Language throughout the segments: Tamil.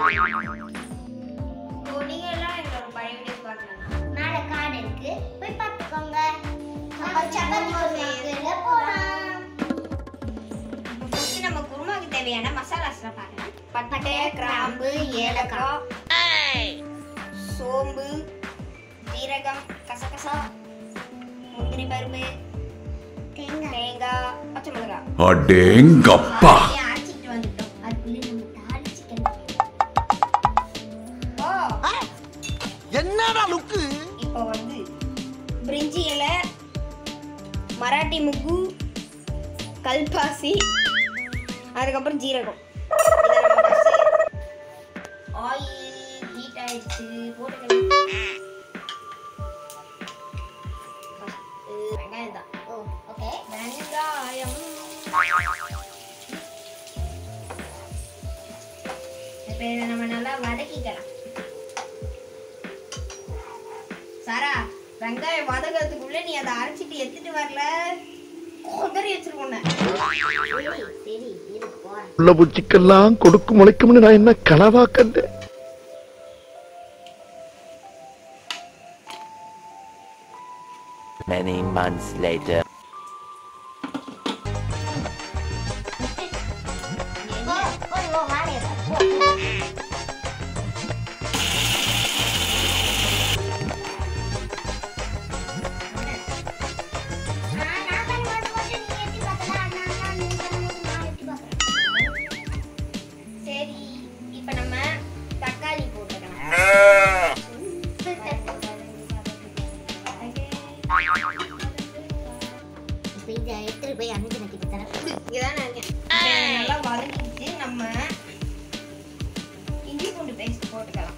இப்போ நீங்க எல்லாம் எங்களோட பழைய வீடியோஸ் பார்க்கலாம் மேல கார்டு இருக்கு போய் பார்த்துக்கோங்க நம்ம சப்பாத்தி குருமாக்குள்ள போலாம் இப்போ ஃபர்ஸ்ட் நம்ம குருமாக்கு தேவையான மசாலாஸ்லாம் பார்க்கலாம் பட்டை கிராம்பு ஏலக்காய் சோம்பு ஜீரகம் கசகசா முந்திரி பருப்பு தேங்காய் தேங்காய் பச்சை மிளகாய் அடேங்கப்பா எல்லாத்தையும் அரைச்சிட்டு வந்துட்டோம் அதுக்குள்ளே நம்ம தாளிச்சிக்கணும் ஓ என்னடா லுக்கு இப்போ வந்து பிரிஞ்சி இலை மராட்டி முக்கு கல்பாசி அதுக்கப்புறம் ஜீரகம் ஆயில் ஹீட் ஆயிடுச்சு போட்டுக்கலாம் First வெங்காயம் தான் ஓ ஓகே வெங்காயம் இப்போ இதை நம்ம நல்லா வதக்கிக்கலாம் சாரா வெங்காயம் வதக்கிறதுக்குள்ள நீ அதை அரைச்சிட்டு எடுத்துட்டு வரல குதறி வச்சிருக்கோண்ண சரி சரி இரு போறேன் உள்ள பூச்சிக்கெல்லாம் கொடுக்கு முளைக்கும்னு நான் என்ன கனவா கண்டேன் Many months later. போ போய் ஓ வாடே போ நான் நான் பண்ணும்போது மட்டும் நீ எட்டி பார்க்கல நான் நான் நீ பண்ணும்போது நான் எட்டி பார்க்கறேன் சரி இப்போ நம்ம தக்காளி போட்டுக்கலாம் இப்போ இதை எடுத்துட்டு போய் அன்னைக்கு நக்கிட்டு தரேன் இதான் நான் நல்லா வதக்கிட்டு நம்ம இஞ்சி பூண்டு பேஸ்ட் போட்டுக்கலாம்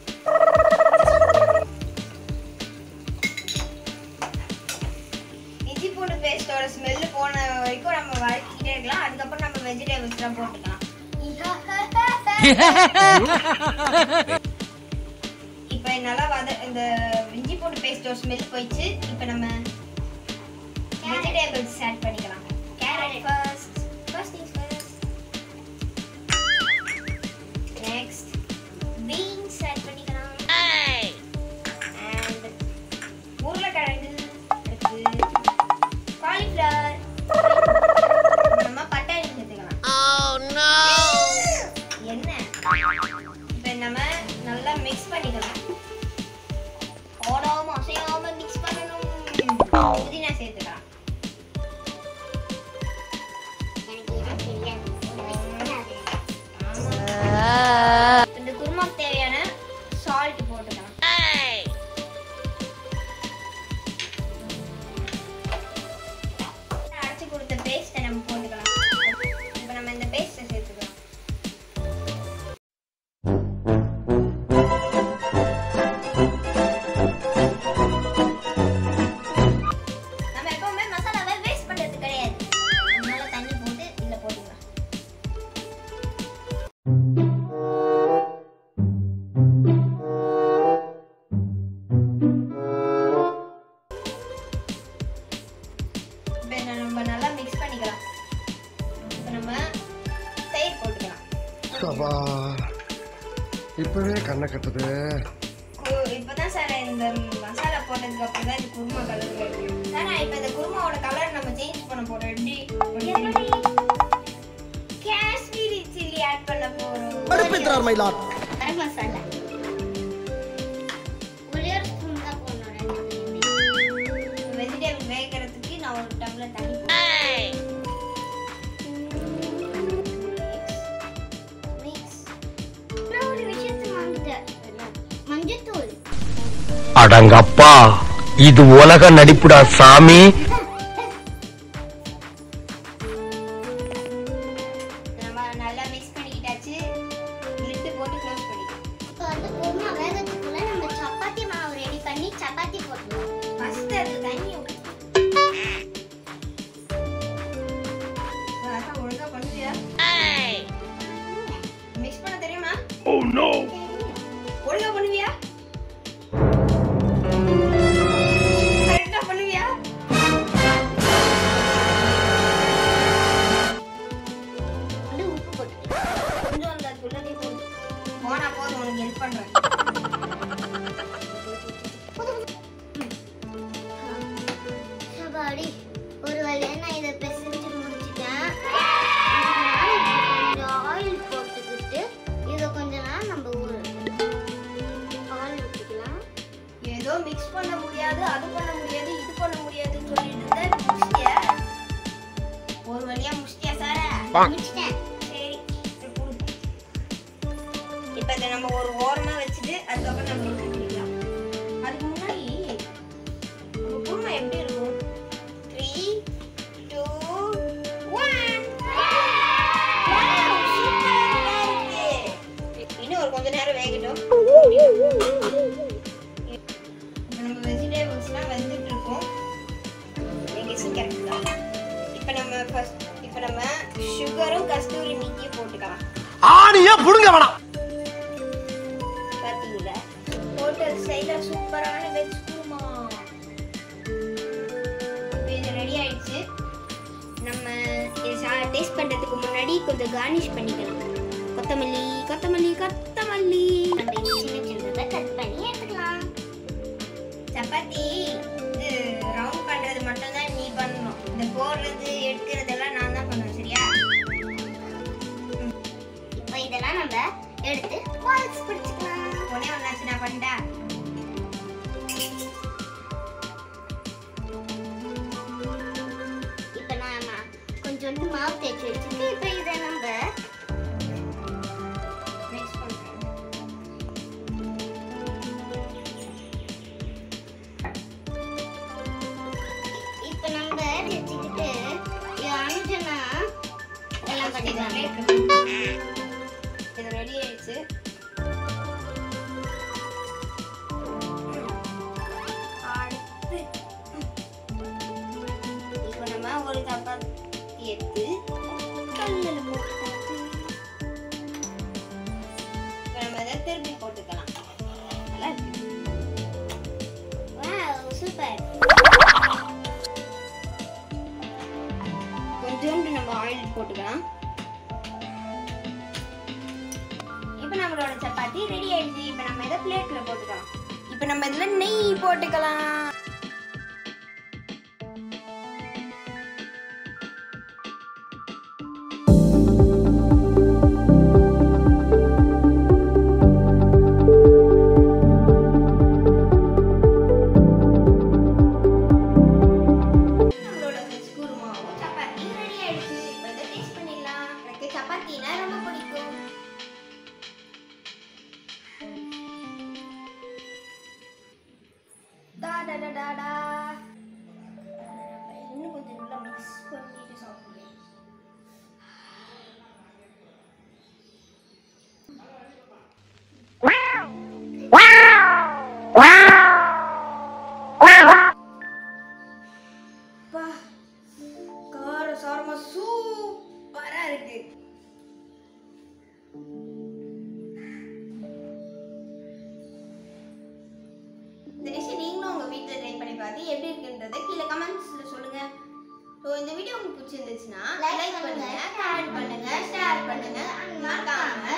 இஞ்சி பூண்டு பேஸ்டோட ஸ்மெல் போன வரைக்கும் நம்ம வதக்கிட்டே இருக்கலாம் அதுக்கப்புறம் நம்ம வெஜிடபிள்ஸ்லாம் போட்டுக்கலாம் இப்போ நல்லா வத இந்த இஞ்சி பூண்டு பேஸ்டோட ஸ்மெல் போயிடுச்சு இப்போ நம்ம வெஜிடபிள்ஸ் ஆட் பண்ணிக்கலாம் carrot first first things first next beans add பண்ணிக்கலாம் அண்ட் உருளைக்கிழங்கு இருக்கு காலிஃப்ளவர் நம்ம பட்டாணி சேர்த்துக்கலாம் என்ன இப்போ நம்ம நல்லா மிக்ஸ் பண்ணிக்கலாம் ஓடாம அசையாம மிக்ஸ் பண்ணணும் புதினா சேர்த்துக்கலாம் எனக்கு இது தெரியாது ஒண்ணு பண்ணாது இந்த குருமாக்கு தேவையான சால்ட் போட்டுக்கலாம் அரைச்சு கொடுத்த பேஸ்ட்டை நம்ம போட்டுக்கலாம் இப்போ நம்ம இந்த பேஸ்ட்டை சேர்த்துக்கலாம் நம்ம எப்பவுமே மசாலாவை வேஸ்ட் பண்றது கிடையாது அதனால தண்ணி போட்டு இதுல போட்டுக்கலாம் இப்போ இதை நம்ம நல்லா மிக்ஸ் பண்ணிக்கலாம் இப்போ நம்ம தயிர் போட்டுக்கலாம் சபா இப்பவே கண்ணை கட்டுது கு- இப்பதான் சார் இந்த மசாலா போட்டதுக்கு அப்புறம் தான் இது குருமா கலர் சார் இப்போ இந்த குருமாவோட கலர் நம்ம சேஞ்ச் பண்ண போறோம் எப்படி காஷ்மீரி சில்லி ஆட் பண்ண போறோம் அடுப்பித்தார் மயிலாட் கரம் மசாலா ஒரே ஒரு ஸ்பூன் தான் போடணும் ரெண்டுத்துலயுமே. வெஜிடபிள் வேகிறதுக்கு நான் ஒரு டம்ளர் தண்ணி மிக்ஸ் நான் ஒரு விஷயத்தை மறந்துட்டேன் மஞ்சத்தூள் அடங்கப்பா இது உலக நடிப்புடா சாமி நம்ம நல்லா மிக்ஸ் பண்ணிக்கிட்டாச்சு லிட்டு போட்டு க்ளோஸ் பண்ணிக்கலாம் இப்போ வந்து குருமா வேகத்துக்குள்ள நம்ம சப்பாத்தி மாவு ரெடி பண்ணி சப்பாத்தி போட்டுருவோம் ஃபர்ஸ்ட் அது தண்ணி ஊத்து. அதான் ஒழுங்கா பண்ணுவியா மிக்ஸ் பண்ண தெரியுமா ஓ நோ ஒழுங்கா பண்ணுவியா கரெக்டா பண்ணுவியா அம்மாடி ஒரு வழியா நான் இதை பிசைஞ்சு முடிச்சிட்டேன் இதனால இப்ப கொஞ்சம் ஆயில் போட்டுக்கிட்டு இதை கொஞ்ச நேரம் நம்ம ஊற ஆயில் ஊற்றிக்கலாம் ஏதோ மிக்ஸ் பண்ண முடியாது அது பண்ண முடியாது இது பண்ண முடியாதுன்னு சொல்லிட்டு இருந்தா முடிச்சிட்டியா ஒரு வழியா முடிச்சிட்டியா சாரா முடிச்சிட்டேன் சரி இது குடு. இப்ப இதை நம்ம ஒரு ஓரமா வச்சுட்டு அதுக்கப்புறம் நம்ம ரொட்டி பிடிக்கலாம் அதுக்கு முன்னாடி நம்ம குருமா எப்படி இருக்கும் த்ரீ டூ ஒன் இன்னும் ஒரு கொஞ்ச நேரம் வேகட்டும் இப்போ நம்ம வெஜிடபிள்ஸ்லாம் வெந்துட்டு இருக்கோம் எங்கேயும் கரெக்ட் தான் இப்போ நம்ம ஃபர்ஸ்ட் இப்போ நம்ம சுகரும் கஸ்தூரி மீட்டியும் போட்டுக்கலாம் ஆணிய புடுங்க வேணாம் பார்த்தீங்களா ஹோட்டல் ஸ்டைலில் சூப்பரான வெஜ் குருமா இப்போ இது ரெடி ஆயிடுச்சு நம்ம டேஸ்ட் பண்ணுறதுக்கு முன்னாடி கொஞ்சம் கார்னிஷ் பண்ணிக்கலாம் கொத்தமல்லி கொத்தமல்லி கொத்தமல்லி நம்ம இந்த சின்ன சின்னதை கட் பண்ணி எடுத்துக்கலாம் சப்பாத்தி இது ரவுண்ட் பண்ணுறது மட்டும்தான் நீ பண்ணணும் இந்த போடுறது எடுக்கிறதெல்லாம் நான் தான் பண்ணுவேன் சரியா இப்போ இதெல்லாம் நம்ம எடுத்து பால்ஸ் பிடிச்சிக்கலாம் ஒன்னே ஒன்றாச்சு நான் பண்ணிட்டேன் இப்போ நாம கொஞ்சோண்டு மாவு தேய்ச்சி வச்சுட்டு இப்போ இதை நம்ம மிக்ஸ் பண்ணுறேன் இப்போ நம்ம வச்சுக்கிட்டு இது அணுஜனா எல்லாம் பண்ணிக்கலாம் இது ரெடி ஆயிடுச்சு அடுத்து இப்போ நம்ம ஒரு சப்பாத்தி எடுத்து கல்லில் போட்டாச்சு இப்போ நம்ம இதை திருப்பி போட்டுக்கலாம் நல்லா இருக்கு வாவ் சூப்பர் கொஞ்சோண்டு நம்ம ஆயில் போட்டுக்கலாம் இப்போ நம்மளோட சப்பாத்தி ரெடி ஆயிடுச்சு இப்போ நம்ம இதை பிளேட்ல போட்டுக்கலாம் இப்போ நம்ம இதுல நெய் போட்டுக்கலாம் நம்மளோட வெஜ் குருமாவும் சப்பாத்தியும் ரெடி ஆயிடுச்சு இப்போ இதை டேஸ்ட் பண்ணிடலாம் எனக்கு சப்பாத்தினா ரொம்ப பிடிக்கும் டா டா டா டா டா இன்னும் கொஞ்சம் நல்லா மிக்ஸ் பண்ணிட்டு சாப்பிடுவேன் அப்பா கார சாரமா சூப்பரா இருக்கு இந்த டிஷ் நீங்களும் உங்க வீட்ல ட்ரை பண்ணி பார்த்து எப்படி இருக்குன்றதை கீழே கமெண்ட்ஸ்ல சொல்லுங்க ஸோ இந்த வீடியோ உங்களுக்கு பிடிச்சிருந்துச்சுன்னா Like லைக் பண்ணுங்க, பண்ணுங்க கமெண்ட் பண்ணுங்க ஷேர் பண்ணுங்க மறக்காம